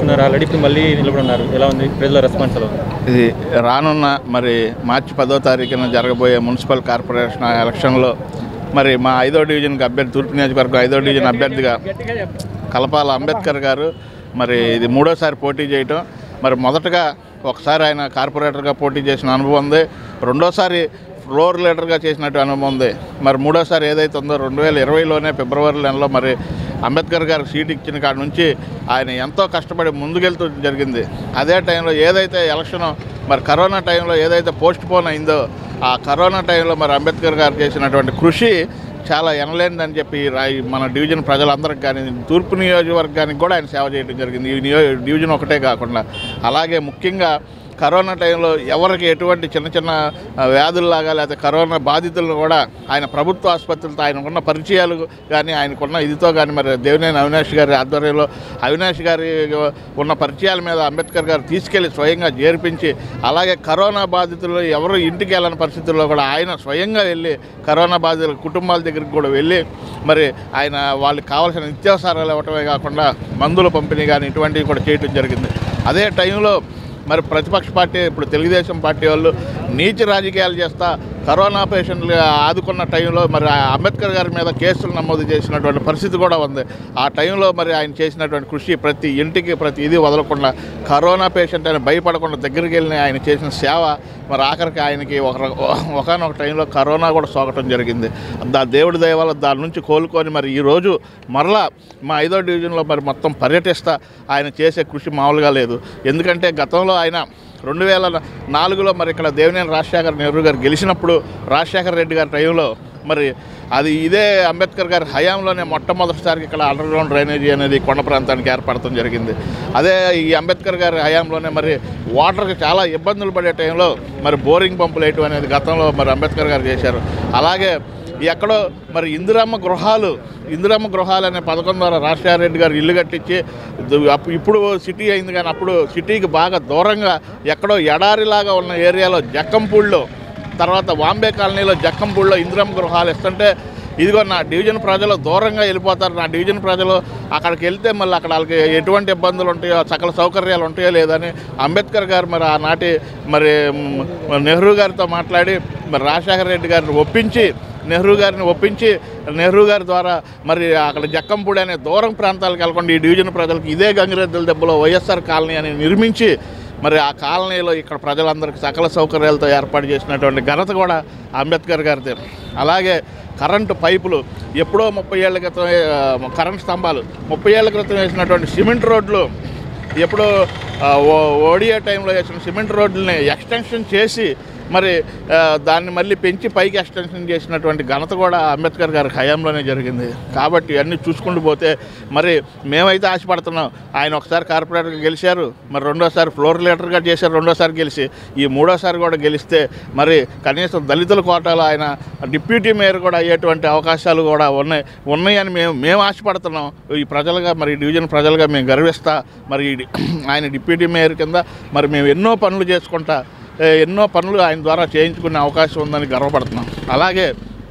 ఉన్నారు ఆల్రెడీ ఇప్పుడు మళ్ళీ నిలబడున్నారు ఎలా ఉంది ప్రజల రెస్పాన్స్ ఎలా ఉంది ఇది రానున్న మరి మార్చి పదో తారీఖున జరగబోయే మున్సిపల్ కార్పొరేషన్ ఎలక్షన్లో మరి మా ఐదో డివిజన్కి అభ్యర్థి తూర్పు నియోజకవర్గం ఐదో డివిజన్ అభ్యర్థిగా కలపాల అంబేద్కర్ గారు మరి ఇది మూడోసారి పోటీ చేయటం మరి మొదటగా ఒకసారి ఆయన కార్పొరేటర్గా పోటీ చేసిన అనుభవం ఉంది రెండోసారి ఫ్లోర్ లీడర్గా చేసినట్టు అనుభవం ఉంది మరి మూడోసారి ఏదైతే ఉందో రెండు వేల ఇరవైలోనే ఫిబ్రవరి నెలలో మరి అంబేద్కర్ గారికి సీట్ ఇచ్చిన కాడ నుంచి ఆయన ఎంతో కష్టపడి ముందుకెళ్తూ జరిగింది అదే టైంలో ఏదైతే ఎలక్షన్ మరి కరోనా టైంలో ఏదైతే పోస్ట్ పోన్ అయిందో ఆ కరోనా టైంలో మరి అంబేద్కర్ గారు చేసినటువంటి కృషి చాలా ఎనలేనిదని చెప్పి రా- ఈ మన డివిజన్ ప్రజలందరికీ కానీ తూర్పు నియోజకవర్గానికి కూడా ఆయన సేవ చేయడం జరిగింది ఈ నియో డివిజన్ ఒకటే కాకుండా అలాగే ముఖ్యంగా కరోనా టైంలో ఎవరికి ఎటువంటి చిన్న చిన్న ఆ, వ్యాధుల్లాగా లేకపోతే కరోనా బాధితులను కూడా ఆయన ప్రభుత్వ ఆసుపత్రులతో ఆయనకున్న పరిచయాలు కానీ ఆయనకున్న ఇదితో కానీ మరి దేవినేని అవినాష్ గారి ఆధ్వర్యంలో అవినాష్ గారి ఉన్న పరిచయాల మీద అంబేద్కర్ గారు తీసుకెళ్లి స్వయంగా చేర్పించి అలాగే కరోనా బాధితులు ఎవరు ఇంటికి వెళ్ళని పరిస్థితుల్లో కూడా ఆయన స్వయంగా వెళ్ళి కరోనా బాధితుల కుటుంబాల దగ్గరికి కూడా వెళ్ళి మరి ఆయన వాళ్ళకి కావాల్సిన నిత్యావసరాలు ఇవ్వటమే కాకుండా మందుల పంపిణీ కానీ ఇటువంటివి కూడా చేయటం జరిగింది అదే టైంలో మరి ప్రతిపక్ష పార్టీ ఇప్పుడు తెలుగుదేశం పార్టీ వాళ్ళు నీచి రాజకీయాలు చేస్తా కరోనా పేషెంట్లు ఆదుకున్న టైంలో మరి ఆ అంబేద్కర్ గారి మీద కేసులు నమోదు చేసినటువంటి పరిస్థితి కూడా ఉంది ఆ టైంలో మరి ఆయన చేసినటువంటి కృషి ప్రతి ఇంటికి ప్రతి ఇది వదలకుండా కరోనా పేషెంట్ అని భయపడకుండా దగ్గరికి వెళ్ళి ఆయన చేసిన సేవ మరి ఆఖరికి ఆయనకి ఒక ఒకనొక టైంలో కరోనా కూడా సోకటం జరిగింది దా దేవుడి దయ వల్ల దాని నుంచి కోలుకొని మరి ఈరోజు మరలా మా ఐదో డివిజన్లో మరి మొత్తం పర్యటిస్తా ఆయన చేసే కృషి మామూలుగా లేదు ఎందుకంటే గతంలో ఆయన రెండు వేల నాలుగులో మరి ఇక్కడ దేవినేని రాజశేఖర్ నెహ్రూ గారు గెలిచినప్పుడు రాజశేఖర్ రెడ్డి గారి టైంలో మరి అది ఇదే అంబేద్కర్ గారి హయాంలోనే మొట్టమొదటిసారి ఇక్కడ అండర్ గ్రౌండ్ డ్రైనేజీ అనేది కొండ ప్రాంతానికి ఏర్పడటం జరిగింది అదే ఈ అంబేద్కర్ గారి హయాంలోనే మరి వాటర్కి చాలా ఇబ్బందులు పడే టైంలో మరి బోరింగ్ పంపులు వేయటం అనేది గతంలో మరి అంబేద్కర్ గారు చేశారు అలాగే ఎక్కడో మరి ఇందిరమ్మ గృహాలు ఇందిరమ్మ గృహాలు అనే పథకం ద్వారా రాజశేఖర రెడ్డి గారు ఇల్లు కట్టించి దు- అప్పు- ఇప్పుడు సిటీ అయింది కానీ అప్పుడు సిటీకి బాగా దూరంగా ఎక్కడో ఎడారిలాగా ఉన్న ఏరియాలో జక్కంపూడిలో తర్వాత వాంబే కాలనీలో జక్కంపూడిలో ఇందిరమ్మ గృహాలు ఇస్తుంటే ఇదిగో నా డివిజన్ ప్రజలు దూరంగా వెళ్ళిపోతారు నా డివిజన్ ప్రజలు అక్కడికి వెళ్తే మళ్ళీ అక్కడ వాళ్ళకి ఎటువంటి ఇబ్బందులు ఉంటాయో సకల సౌకర్యాలు ఉంటాయో లేదని అంబేద్కర్ గారు మరి ఆనాటి మరి మ్, నెహ్రూ గారితో మాట్లాడి మరి రాజశేఖర రెడ్డి గారిని ఒప్పించి నెహ్రూ గారిని ఒప్పించి నెహ్రూ గారి ద్వారా మరి అక్కడ జక్కంపూడి అనే దూరం ప్రాంతాలకు వెళ్ళకుండా ఈ డివిజన్ ప్రజలకు ఇదే గంగిరెద్దుల దెబ్బలో వైఎస్ఆర్ కాలనీ అని నిర్మించి మరి ఆ కాలనీలో ఇక్కడ ప్రజలందరికీ సకల సౌకర్యాలతో ఏర్పాటు చేసినటువంటి ఘనత కూడా అంబేద్కర్ గారిదే అలాగే కరెంటు పైపులు ఎప్పుడో ముప్పై ఏళ్ల క్రితం ఆ, కరెంట్ స్తంభాలు ముప్పై ఏళ్ల క్రితం వేసినటువంటి సిమెంట్ రోడ్లు ఎప్పుడో ఆ, ఓ- ఓడియా టైంలో వేసిన సిమెంట్ రోడ్లని ఎక్స్టెన్షన్ చేసి మరి ఆ, దాన్ని మళ్ళీ పెంచి పైకి ఎక్స్టెన్షన్ చేసినటువంటి ఘనత కూడా అంబేద్కర్ గారి హయాంలోనే జరిగింది కాబట్టి అన్నీ చూసుకుంటూ పోతే మరి మేమైతే ఆశపడుతున్నాం ఆయన ఒకసారి కార్పొరేటర్గా గెలిచారు మరి రెండోసారి ఫ్లోర్ లీడర్గా చేశారు రెండోసారి గెలిచి ఈ మూడోసారి కూడా గెలిస్తే మరి కనీసం దళితుల కోటాలో ఆయన డిప్యూటీ మేయర్ కూడా అయ్యేటువంటి అవకాశాలు కూడా ఉన్నాయి ఉన్నాయని మేము మేము ఆశపడుతున్నాం ఈ ప్రజలుగా మరి ఈ డివిజన్ ప్రజలుగా మేము గర్విస్తా మరి ఈ డి- ఆయన డిప్యూటీ మేయర్ కింద మరి మేము ఎన్నో పనులు చేసుకుంటా ఏ, ఎన్నో పనులు ఆయన ద్వారా చేయించుకునే అవకాశం ఉందని గర్వపడుతున్నాం అలాగే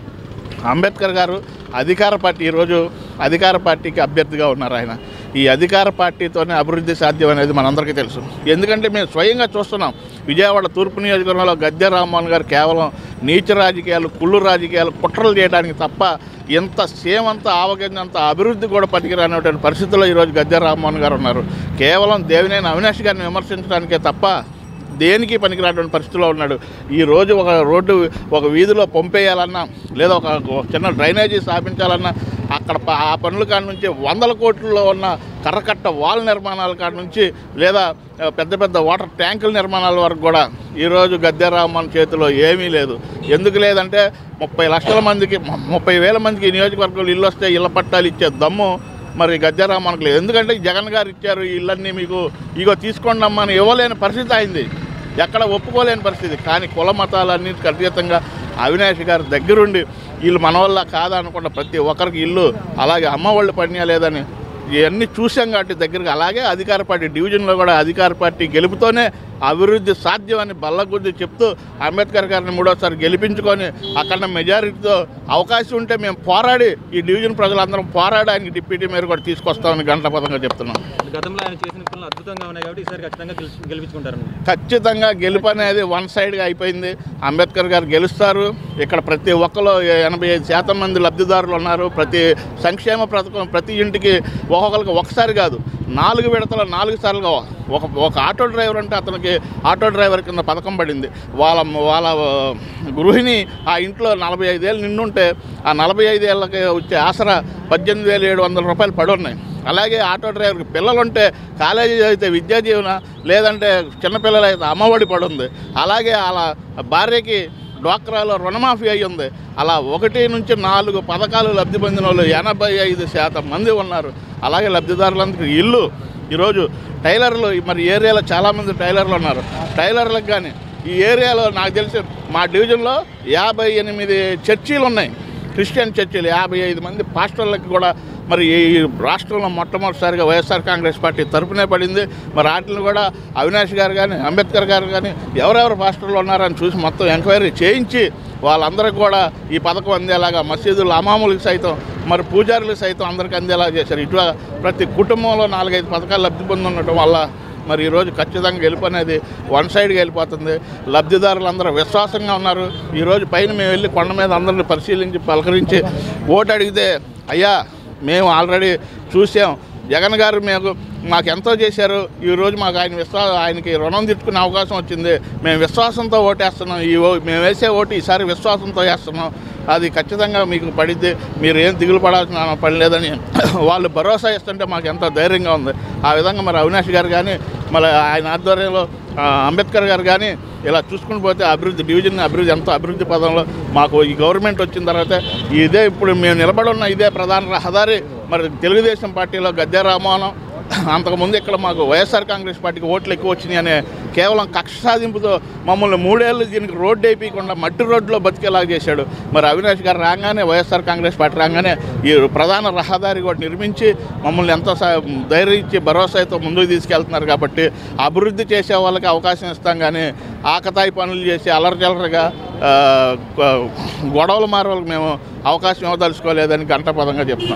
అంబేద్కర్ గారు అధికార పార్టీ ఈరోజు అధికార పార్టీకి అభ్యర్థిగా ఉన్నారు ఆయన ఈ అధికార పార్టీతోనే అభివృద్ధి సాధ్యం అనేది మనందరికీ తెలుసు ఎందుకంటే మేము స్వయంగా చూస్తున్నాం విజయవాడ తూర్పు నియోజకవర్గంలో గద్దె రామ్మోహన్ గారు కేవలం నీచ రాజకీయాలు కుళ్ళు రాజకీయాలు కుట్రలు చేయడానికి తప్ప ఎంత సేమంత ఆవగింజంత అభివృద్ధి కూడా పనికిరానటువంటి పరిస్థితుల్లో ఈరోజు గద్దె రామ్మోహన్ గారు ఉన్నారు కేవలం దేవినేని అవినాష్ గారిని విమర్శించడానికే తప్ప దేనికి పనికిరాటువంటి పరిస్థితిలో ఉన్నాడు ఈ రోజు ఒక రోడ్డు ఒక వీధిలో పంపేయాలన్నా లేదా ఒక ఒక చిన్న డ్రైనేజీ స్థాపించాలన్నా అక్కడ ప- ఆ పనుల కాడ నుంచి వందల కోట్లలో ఉన్న కర్రకట్ట వాల్ నిర్మాణాల కాడ నుంచి లేదా ఆ, పెద్ద పెద్ద వాటర్ ట్యాంకుల నిర్మాణాల వరకు కూడా ఈరోజు గద్దెరామన్ చేతిలో ఏమీ లేదు ఎందుకు లేదంటే ముప్పై లక్షల మందికి ము- ముప్పై వేల మందికి ఈ నియోజకవర్గంలో ఇల్లు వస్తే ఇళ్ళ పట్టాలు ఇచ్చే దమ్ము మరి గద్దెరామన్కి లేదు ఎందుకంటే జగన్ గారు ఇచ్చారు ఈ ఇళ్ళన్నీ మీకు ఇగో తీసుకోండి అమ్మా అని ఇవ్వలేని పరిస్థితి అయింది ఎక్కడ ఒప్పుకోలేని పరిస్థితి కానీ కుల మతాలన్నిటికీ అతీతంగా అవినాష్ గారి దగ్గరుండి వీళ్ళు మన వల్ల కాదనుకున్న ప్రతి ఒక్కరికి ఇల్లు అలాగే అమ్మ వాళ్ళు పడినా లేదని ఇవన్నీ చూసాం కాబట్టి దగ్గరికి అలాగే అధికార పార్టీ డివిజన్లో కూడా అధికార పార్టీ గెలుపుతోనే అభివృద్ధి సాధ్యమని బల్లగుద్ది చెప్తూ అంబేద్కర్ గారిని మూడోసారి గెలిపించుకొని అక్కడ మెజారిటీతో అవకాశం ఉంటే మేము పోరాడి ఈ డివిజన్ ప్రజలందరం పోరాడి ఆయనకి డిప్యూటీ మేయర్ కూడా తీసుకొస్తామని గంటల పదంగా చెప్తున్నాం గతంలో ఆయన చేసిన పనులు అద్భుతంగా ఉన్నాయి కాబట్టి ఈసారి ఖచ్చితంగా గెలిచి- గెలిపించుకుంటారు ఖచ్చితంగా గెలుపు అనేది వన్ సైడ్గా అయిపోయింది అంబేద్కర్ గారు గెలుస్తారు ఇక్కడ ప్రతి ఒక్కరు ఎనభై ఐదు శాతం మంది లబ్ధిదారులు ఉన్నారు ప్రతి సంక్షేమ పథకం ప్రతి ఇంటికి ఒక్కొక్కరికి ఒకసారి కాదు నాలుగు విడతల నాలుగు సార్లుగా ఒక ఒక ఆటో డ్రైవర్ అంటే అతనికి ఆటో డ్రైవర్ కింద పథకం పడింది వాళ్ళ వాళ్ళ గృహిణి ఆ ఇంట్లో నలభై ఐదేళ్ళు నిండుంటే ఆ నలభై ఐదేళ్ళకి వచ్చే ఆసరా పద్దెనిమిది వేల ఏడు వందల రూపాయలు పడి ఉన్నాయి అలాగే ఆటో డ్రైవర్కి పిల్లలుంటే కాలేజీ అయితే విద్యా జీవన లేదంటే చిన్నపిల్లలు అయితే అమ్మఒడి పడి ఉంది అలాగే అలా భార్యకి డ్వాక్రాలో రుణమాఫీ అయి ఉంది అలా ఒకటి నుంచి నాలుగు పథకాలు లబ్ధి పొందిన వాళ్ళు ఎనభై ఐదు శాతం మంది ఉన్నారు అలాగే లబ్ధిదారులందరికీ ఇల్లు ఈరోజు టైలర్లు మరి ఏరియాలో చాలామంది టైలర్లు ఉన్నారు టైలర్లకు కానీ ఈ ఏరియాలో నాకు తెలిసి మా డివిజన్లో యాభై ఎనిమిది చర్చీలు ఉన్నాయి క్రిస్టియన్ చర్చిలు యాభై ఐదు మంది పాస్టర్లకు కూడా మరి ఈ రాష్ట్రంలో మొట్టమొదటిసారిగా వైఎస్ఆర్ కాంగ్రెస్ పార్టీ తరపునే పడింది మరి వాటిని కూడా అవినాష్ గారు కానీ అంబేద్కర్ గారు కానీ ఎవరెవరు పాస్టర్లు ఉన్నారని చూసి మొత్తం ఎంక్వైరీ చేయించి వాళ్ళందరికీ కూడా ఈ పథకం అందేలాగా మసీదులు అమాములకు సైతం మరి పూజారులకు సైతం అందరికీ అందేలాగా చేశారు ఇట్లా ప్రతి కుటుంబంలో నాలుగైదు పథకాలు లబ్ధి పొంది ఉండటం వల్ల మరి ఈరోజు ఖచ్చితంగా గెలుపు అనేది వన్ సైడ్గా వెళ్ళిపోతుంది లబ్ధిదారులు అందరూ విశ్వాసంగా ఉన్నారు ఈరోజు పైన మేము వెళ్ళి కొండ మీద అందరిని పరిశీలించి పలకరించి ఓటు అడిగితే అయ్యా మేము ఆల్రెడీ చూసాం జగన్ గారు మేము మాకు ఎంతో చేశారు ఈరోజు మాకు ఆయన విశ్వా ఆయనకి రుణం తిట్టుకునే అవకాశం వచ్చింది మేము విశ్వాసంతో ఓటేస్తున్నాం ఈ ఓ మేము వేసే ఓటు ఈసారి విశ్వాసంతో వేస్తున్నాం అది ఖచ్చితంగా మీకు పడిద్ది మీరు ఏం దిగులు పడాల్సిన పని లేదని వాళ్ళు భరోసా ఇస్తుంటే మాకు ఎంతో ధైర్యంగా ఉంది ఆ విధంగా మరి అవినాష్ గారు కానీ మరి ఆయన ఆధ్వర్యంలో ఆ, అంబేద్కర్ గారు కానీ ఇలా చూసుకుని పోతే అభివృద్ధి డివిజన్ అభివృద్ధి ఎంతో అభివృద్ధి పదంలో మాకు ఈ గవర్నమెంట్ వచ్చిన తర్వాత ఇదే ఇప్పుడు మేము నిలబడి ఉన్న ఇదే ప్రధాన రహదారి మరి తెలుగుదేశం పార్టీలో గద్దె రామోహనం అంతకుముందు ఇక్కడ మాకు వైఎస్ఆర్ కాంగ్రెస్ పార్టీకి ఓట్లు ఎక్కువ వచ్చినాయి అనే కేవలం కక్ష సాధింపుతో మమ్మల్ని మూడేళ్ళు దీనికి రోడ్డు వేయకుండా మట్టి రోడ్లో బతికేలాగా చేశాడు మరి అవినాష్ గారు రాగానే వైఎస్ఆర్ కాంగ్రెస్ పార్టీ రాగానే ఈ ప్రధాన రహదారి కూడా నిర్మించి మమ్మల్ని ఎంతో సా- ధైర్యం ఇచ్చి భరోసాతో ముందుకు తీసుకెళ్తున్నారు కాబట్టి అభివృద్ధి చేసే వాళ్ళకి అవకాశం ఇస్తాం కానీ ఆకతాయి పనులు చేసి అలరజలరగా ఆ, గొ- గొడవలు మారే వాళ్ళకి మేము అవకాశం ఇవ్వదలుచుకోలేదని గంటపదంగా చెప్తున్నాం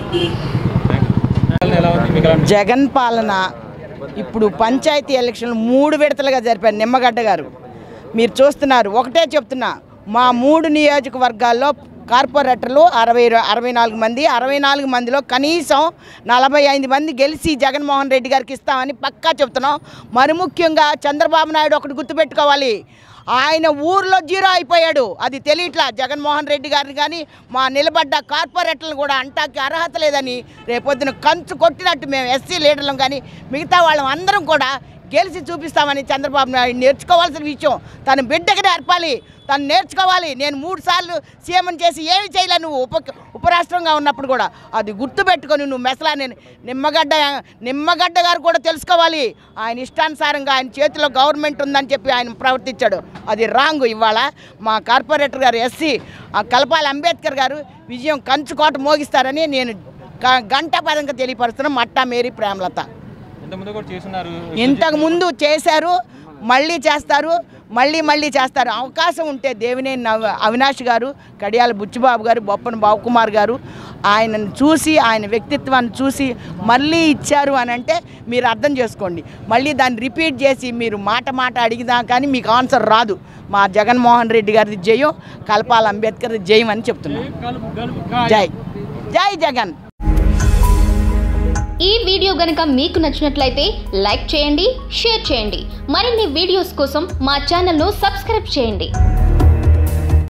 ఎలా ఉంది మీకు ఎలా ఉంది? జగన్ పాలన ఇప్పుడు పంచాయతీ ఎలక్షన్లు మూడు విడతలుగా జరిపారు నిమ్మగడ్డ గారు మీరు చూస్తున్నారు ఒకటే చెప్తున్నా మా మూడు నియోజకవర్గాల్లో కార్పొరేటర్లు అరవై అరవై నాలుగు మంది అరవై నాలుగు మందిలో కనీసం నలభై ఐదు మంది గెలిచి జగన్మోహన్ రెడ్డి గారికి ఇస్తామని పక్కా చెప్తున్నాం మరి ముఖ్యంగా చంద్రబాబు నాయుడు ఒకటి గుర్తుపెట్టుకోవాలి ఆయన ఊర్లో జీరో అయిపోయాడు అది తెలియట్లా జగన్మోహన్ రెడ్డి గారిని కానీ మా నిలబడ్డ కార్పొరేటర్లు కూడా అంటాకి అర్హత లేదని రేపొద్దున కంచు కొట్టినట్టు మేము ఎస్సీ లీడర్లం కానీ మిగతా వాళ్ళం అందరం కూడా గెలిచి చూపిస్తామని చంద్రబాబు నాయుడు నేర్చుకోవాల్సిన విషయం తన బిడ్డకి నేర్పాలి తను నేర్చుకోవాలి నేను మూడు సార్లు సీఎం చేసి ఏమి చేయలే నువ్వు ఉప ఉపరాష్ట్రంగా ఉన్నప్పుడు కూడా అది గుర్తుపెట్టుకొని నువ్వు మెసలా నేను నిమ్మగడ్డ నిమ్మగడ్డ గారు కూడా తెలుసుకోవాలి ఆయన ఇష్టానుసారంగా ఆయన చేతిలో గవర్నమెంట్ ఉందని చెప్పి ఆయన ప్రవర్తించాడు అది రాంగ్ ఇవాళ మా కార్పొరేటర్ గారు ఎస్సీ కలపాలి అంబేద్కర్ గారు విజయం కంచుకోట మోగిస్తారని నేను గ- గంట పదంగా తెలియపరుస్తున్న మట్టా మేరీ ప్రేమలత ఇంతకుముందు కూడా చేస్తున్నారు ఇంతకు ముందు చేశారు మళ్ళీ చేస్తారు మళ్ళీ మళ్ళీ చేస్తారు అవకాశం ఉంటే దేవినేని నవ- అవినాష్ గారు కడియాల బుచ్చిబాబు గారు బొప్పన బాబుకుమార్ గారు ఆయనను చూసి ఆయన వ్యక్తిత్వాన్ని చూసి మళ్ళీ ఇచ్చారు అని అంటే మీరు అర్థం చేసుకోండి మళ్ళీ దాన్ని రిపీట్ చేసి మీరు మాట మాట అడిగినా కానీ మీకు ఆన్సర్ రాదు మా జగన్మోహన్ రెడ్డి గారిది జయం కల్పాల అంబేద్కర్ జయం అని చెప్తున్నాను జై జై జగన్ ఈ వీడియో గనుక మీకు నచ్చినట్లయితే లైక్ చేయండి షేర్ చేయండి మరిన్ని వీడియోస్ కోసం మా ఛానల్ను సబ్స్క్రైబ్ చేయండి